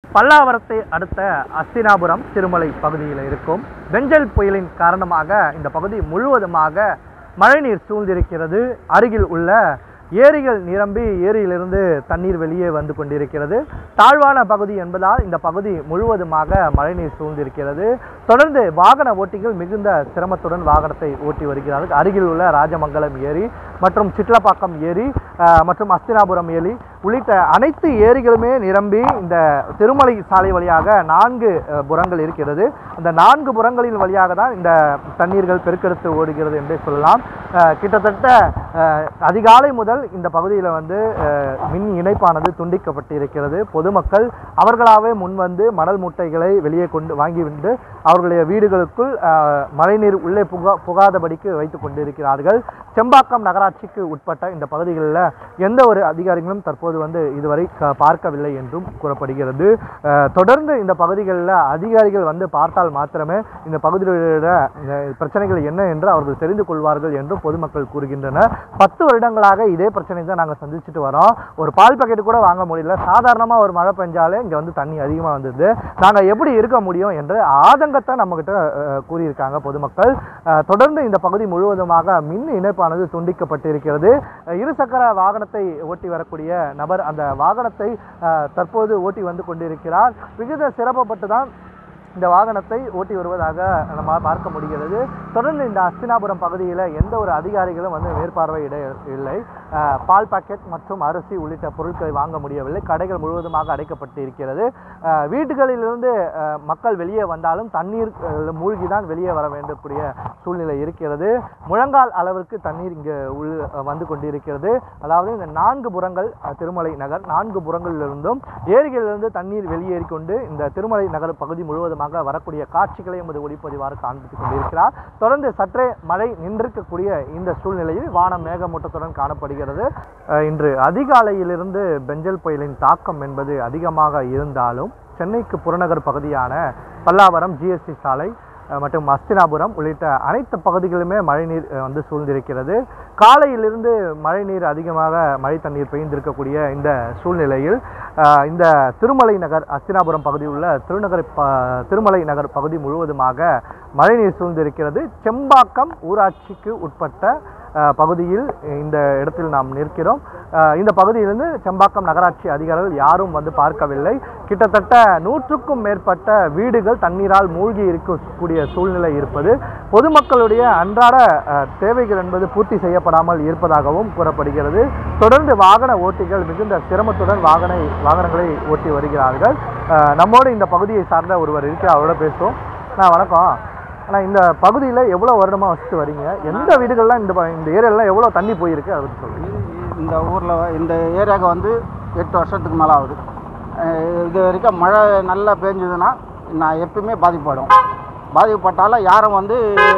பல்லாவரத்தை அடுத்த அஸ்தினாபுரம் திருமலை பகுதியில் இருக்கும் பெஞ்சல் புயலின் காரணமாக இந்த பகுதி முழுவதுமாக மழைநீர் சூழ்ந்திருக்கிறது அருகில் உள்ள ஏரிகள் நிரம்பி ஏரியிலிருந்து தண்ணீர் வெளியே வந்து கொண்டிருக்கிறது தாழ்வான பகுதி என்பதால் இந்த பகுதி முழுவதுமாக மழைநீர் சூழ்ந்திருக்கிறது தொடர்ந்து வாகன ஓட்டிகள் மிகுந்த சிரமத்துடன் வாகனத்தை ஓட்டி வருகிறார்கள் அருகில் உள்ள ராஜமங்கலம் ஏரி மற்றும் சிட்லப்பாக்கம் ஏரி அஹ், மற்றும் அஸ்தினாபுரம் ஏரி உள்ளிட்ட அனைத்து ஏரிகளுமே நிரம்பி இந்த திருமலை சாலை வழியாக நான்கு அஹ், புறங்கள் இருக்கிறது அந்த நான்கு புறங்களின் வழியாக தான் இந்த தண்ணீர்கள் பெருக்கெடுத்து ஓடுகிறது என்றே சொல்லலாம் அஹ், கிட்டத்தட்ட அஹ், அதிகாலை முதல் இந்த பகுதியில் வந்து அஹ், மின் இணைப்பானது துண்டிக்கப்பட்டிருக்கிறது பொதுமக்கள் அவர்களாகவே முன்வந்து மணல் மூட்டைகளை வெளியே கொண்டு வாங்கி வந்து அவர்களுடைய வீடுகளுக்குள் அஹ், மழைநீர் உள்ளே புகா புகாதபடிக்கு வைத்து கொண்டிருக்கிறார்கள் செம்பாக்கம் நகராட்சிக்கு உட்பட்ட இந்த பகுதிகளில் எந்த ஒரு அதிகாரிகளும் தற்போது வந்து இதுவரை க- பார்க்கவில்லை என்றும் கூறப்படுகிறது அஹ், தொடர்ந்து இந்த பகுதிகளில் அதிகாரிகள் வந்து பார்த்தால் மாத்திரமே இந்த பகுதியில் உள்ள இந்த பிரச்சனைகள் என்ன என்று அவர்கள் தெரிந்து கொள்வார்கள் என்றும் பொதுமக்கள் கூறுகின்றனர் பத்து வருடங்களாக இதே பிரச்சனை தான் நாங்கள் சந்திச்சுட்டு வரோம் ஒரு பால் பாக்கெட் கூட வாங்க முடியல சாதாரணமாக ஒரு மழை பெஞ்சாலே இங்கே வந்து தண்ணி அதிகமாக வந்தது நாங்கள் எப்படி இருக்க முடியும் என்று ஆதங்கத்தை நம்மக்கிட்ட அஹ், கூறியிருக்காங்க பொதுமக்கள் அஹ், தொடர்ந்து இந்த பகுதி முழுவதுமாக மின் இணைப்பானது துண்டிக்கப்பட்டிருக்கிறது அஹ், இருசக்கர வாகனத்தை ஓட்டி வரக்கூடிய நபர் அந்த வாகனத்தை அஹ், தற்போது ஓட்டி வந்து கொண்டிருக்கிறார் மிகுந்த சிரமப்பட்டு தான் இந்த வாகனத்தை ஓட்டி வருவதாக நம்மால் பார்க்க முடிகிறது தொடர்ந்து இந்த அஸ்தினாபுரம் பகுதியில் எந்த ஒரு அதிகாரிகளும் வந்து மேற்பார்வையிட இல்லை அஹ், பால் பாக்கெட் மற்றும் அரிசி உள்ளிட்ட பொருட்களை வாங்க முடியவில்லை கடைகள் முழுவதுமாக அடைக்கப்பட்டு இருக்கிறது அஹ், வீடுகளிலிருந்து அஹ், மக்கள் வெளியே வந்தாலும் தண்ணீர் அஹ், மூழ்கி தான் வெளியே வர வேண்டக்கூடிய சூழ்நிலை இருக்கிறது முழங்கால் அளவிற்கு தண்ணீர் இங்கு உள் அஹ், வந்து கொண்டிருக்கிறது அதாவது இந்த நான்கு புறங்கள் அஹ், திருமலை நகர் நான்கு புறங்களிலிருந்தும் ஏரிகளிலிருந்து தண்ணீர் வெளியேறி கொண்டு இந்த திருமலை நகர் பகுதி முழுவதுமாக வரக்கூடிய காட்சிகளை எமது ஒளிப்பதிவாறு காண்பித்துக் கொண்டிருக்கிறார் தொடர்ந்து சற்றே மழை நின்றிருக்கக்கூடிய இந்த சூழ்நிலையில் வானம் மேகமூட்டத்துடன் காணப்படுகிறது அஹ், இன்று அதிகாலையிலிருந்து பெஞ்சல் புயலின் தாக்கம் என்பது அதிகமாக இருந்தாலும் சென்னைக்கு புறநகர் பகுதியான பல்லாவரம் ஜிஎஸ்டி சாலை அஹ், மற்றும் அஸ்தினாபுரம் உள்ளிட்ட அனைத்து பகுதிகளுமே மழைநீர் அஹ், வந்து சூழ்ந்திருக்கிறது காலையிலிருந்து மழைநீர் அதிகமாக மழை தண்ணீர் பெய்ந்திருக்கக்கூடிய இந்த சூழ்நிலையில் அஹ், இந்த திருமலை நகர் அஸ்தினாபுரம் பகுதியில் உள்ள திருநகர் ப திருமலை நகர் பகுதி முழுவதுமாக மழைநீர் சூழ்ந்திருக்கிறது செம்பாக்கம் ஊராட்சிக்கு உட்பட்ட அஹ், பகுதியில் இந்த இடத்தில் நாம் நிற்கிறோம் அஹ், இந்த பகுதியிலிருந்து செம்பாக்கம் நகராட்சி அதிகாரிகள் யாரும் வந்து பார்க்கவில்லை கிட்டத்தட்ட நூற்றுக்கும் மேற்பட்ட வீடுகள் தண்ணீரால் மூழ்கி இருக்கக்கூடிய சூழ்நிலை இருப்பது பொதுமக்களுடைய அன்றாட அஹ், தேவைகள் என்பது பூர்த்தி செய்யப்படாமல் இருப்பதாகவும் கூறப்படுகிறது தொடர்ந்து வாகன ஓட்டிகள் மிகுந்த சிரமத்துடன் வாகன வாகனங்களை ஓட்டி வருகிறார்கள் அஹ், நம்மோடு இந்த பகுதியை சார்ந்த ஒருவர் இருக்கிறார் அவரோட பேசுவோம் நான் வணக்கம் ஆனால் இந்த பகுதியில் எவ்வளோ வருடமாக வசித்து வரீங்க எந்த வீடுகள்லாம் இந்த ப- இந்த ஏரியாலாம் எவ்வளோ தண்ணி போயிருக்கு அதை பற்றி சொல்லுங்கள் இந்த ஊரில் இந்த ஏரியாவுக்கு வந்து எட்டு வருஷத்துக்கு மேலே ஆகுது அஹ் இது வரைக்கும் மழை நல்லா பேஞ்சுதுன்னா நான் எப்பயுமே பாதிப்படும் பாதிக்கப்பட்டாலும் யாரும் வந்து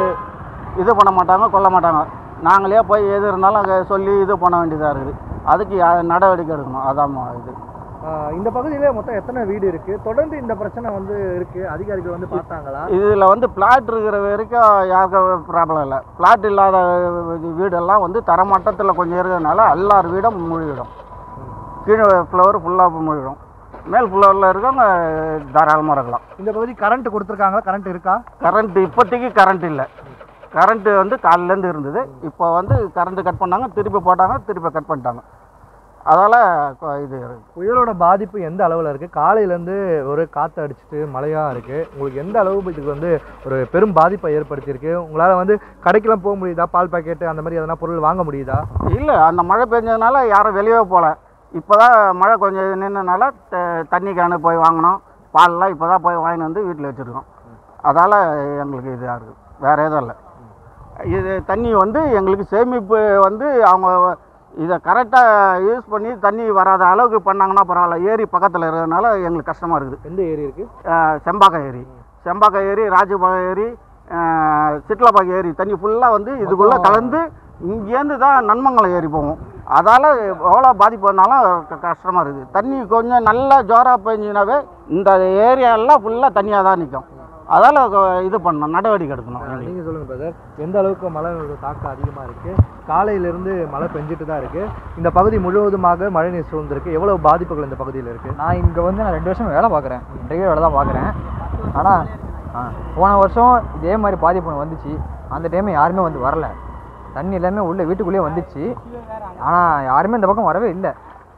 இது பண்ண மாட்டாங்க கொல்ல மாட்டாங்க நாங்களே போய் எது இருந்தாலும் அங்கே சொல்லி இது பண்ண வேண்டியதாக இருக்குது அதுக்கு யா- நடவடிக்கை எடுக்கணும் அதான் இது இந்த பகுதியிலே மொத்தம் எத்தனை வீடு இருக்குது தொடர்ந்து இந்த பிரச்சனை வந்து இருக்குது அதிகாரிகள் வந்து பார்த்தாங்களா இதில் வந்து பிளாட் இருக்கிற வரைக்கும் யாருக்கும் ப்ராப்ளம் இல்லை பிளாட் இல்லாத வீடெல்லாம் வந்து தரமட்டத்தில் கொஞ்சம் இருக்கிறதுனால எல்லார் வீடும் மூழ்கிடும் கீழே ஃப்ளவர் ஃபுல்லாக மூழ்கிடும் மேல் ஃப்ளோரில் இருக்கவங்க தாராளமாக இருக்கலாம் இந்த பகுதி கரண்ட் கொடுத்துருக்காங்களா கரண்ட் இருக்கா கரண்ட் இப்போதைக்கு கரண்ட் இல்லை கரண்ட்டு வந்து காலையிலேருந்து இருந்தது இப்போ வந்து கரண்ட்டு கட் பண்ணாங்க திருப்பி போட்டாங்க திருப்பி கட் பண்ணிட்டாங்க அதால் இது புயலோட பாதிப்பு எந்த அளவில் இருக்குது காலையிலேருந்து ஒரு காற்று அடிச்சிட்டு மழையாக இருக்குது உங்களுக்கு எந்த அளவு இதுக்கு வந்து ஒரு பெரும் பாதிப்பை ஏற்படுத்தியிருக்கு உங்களால் வந்து கடைக்கெல்லாம் போக முடியுதா பால் பாக்கெட்டு அந்த மாதிரி எதனா பொருள் வாங்க முடியுதா இல்லை அந்த மழை பெஞ்சதுனால யாரும் வெளியே போகல இப்போ தான் மழை கொஞ்சம் நின்றனால த- தண்ணி கேனு போய் வாங்கினோம் பால்லாம் இப்போ தான் போய் வாங்கிட்டு வந்து வீட்டில் வச்சுருக்கோம் அதால் எங்களுக்கு இதாக இருக்குது வேறு எதுவும் இல்லை இது தண்ணி வந்து எங்களுக்கு சேமிப்பு வந்து அவங்க இதை கரெக்டாக யூஸ் பண்ணி தண்ணி வராத அளவுக்கு பண்ணாங்கன்னா பரவாயில்ல ஏரி பக்கத்தில் இருக்கிறதுனால எங்களுக்கு கஷ்டமாக இருக்குது எந்த ஏரி இருக்குது அஹ் செம்பாக்கம் ஏரி செம்பாக்கம் ஏரி ராஜபாக்கம் ஏரி அஹ் சிட்லப்பாக்கம் ஏரி தண்ணி ஃபுல்லாக வந்து இதுக்குள்ளே கலந்து இங்கேருந்து தான் நன்மங்கலம் ஏரி போகும் அதால் எவ்வளோ பாதிப்பு வந்தாலும் க- கஷ்டமாக இருக்குது தண்ணி கொஞ்சம் நல்லா ஜோராக பெஞ்சினாவே இந்த ஏரியாலாம் ஃபுல்லாக தண்ணியாக தான் நிற்கும் அதால் இது பண்ணணும் நடவடிக்கை எடுக்கணும் எங்களுக்கு. நீங்கள் சொல்லுங்கள் பிரதர் எந்த அளவுக்கு மழையோட தாக்கம் அதிகமாக இருக்குது காலையிலேருந்து மழை பெஞ்சிட்டு தான் இருக்குது இந்த பகுதி முழுவதுமாக மழைநீர் சூழ்ந்திருக்கு எவ்வளவு பாதிப்புகள் இந்த பகுதியில் இருக்குது நான் இங்கே வந்து நான் ரெண்டு வருஷம் வேலை பார்க்குறேன் டிரைவர் வேலை தான் பார்க்குறேன் ஆனால் போன வருஷம் இதே மாதிரி பாதிப்பு ஒண்ணு வந்துச்சு அந்த டைம் யாருமே வந்து வரல தண்ணி எல்லாமே உள்ள வீட்டுக்குள்ளேயே வந்துச்சு ஆனால் யாருமே இந்த பக்கம் வரவே இல்லை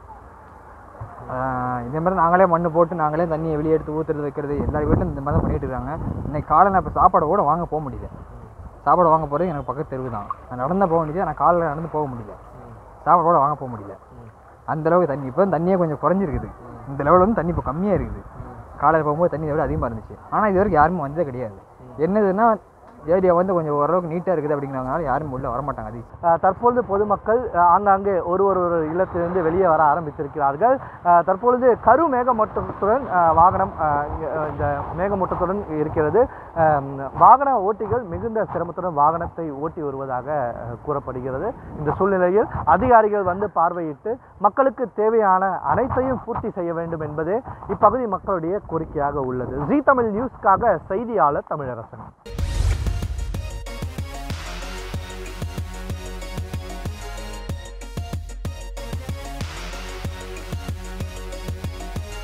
ஆஹ் இதே மாதிரி நாங்களே மண்ணு போட்டு நாங்களே தண்ணியை வெளியே எடுத்து ஊற்றுறது வைக்கிறது எல்லார் வீட்டிலும் இந்த மாதிரி தான் பண்ணிட்டு இருக்காங்க இன்னைக்கு காலை நான் இப்போ சாப்பாடு கூட வாங்க போக முடியல சாப்பாடு வாங்க போகிறது எனக்கு பக்கத்து தெருவு தான் நான் நடந்து போக முடியல நான் காலைல நடந்து போக முடியல சாப்பாடு கூட வாங்க போக முடியல அந்த அளவுக்கு தண்ணி இப்போ தண்ணியே கொஞ்சம் குறைஞ்சிருக்குது இந்த லெவலில் வந்து தண்ணி இப்போ கம்மியாக இருக்குது காலையில் போகும்போது தண்ணி விட அதிகமாக இருந்துச்சு ஆனால் இது வரைக்கும் யாருமே வந்ததே கிடையாது என்னதுன்னா ஏரியா வந்து கொஞ்சம் ஓரளவுக்கு நீட்டாக இருக்குது அப்படிங்கிறதுனால யாரும் உள்ளே வரமாட்டாங்க அதிகம் அஹ் தற்பொழுது பொதுமக்கள் அஹ் ஆங்காங்கே ஒரு ஒரு ஒரு இல்லத்திலிருந்து வெளியே வர ஆரம்பித்திருக்கிறார்கள் அஹ் தற்பொழுது கரு மேகமூட்டத்துடன் அஹ் வாகனம் அஹ் இங்க, அஹ் இந்த மேகமூட்டத்துடன் இருக்கிறது அஹ் வாகன ஓட்டிகள் மிகுந்த சிரமத்துடன் வாகனத்தை ஓட்டி வருவதாக அஹ் கூறப்படுகிறது இந்த சூழ்நிலையில் அதிகாரிகள் வந்து பார்வையிட்டு மக்களுக்கு தேவையான அனைத்தையும் பூர்த்தி செய்ய வேண்டும் என்பதே இப்பகுதி மக்களுடைய கோரிக்கையாக உள்ளது ஜி தமிழ் நியூஸ்க்காக செய்தியாளர் தமிழரசன்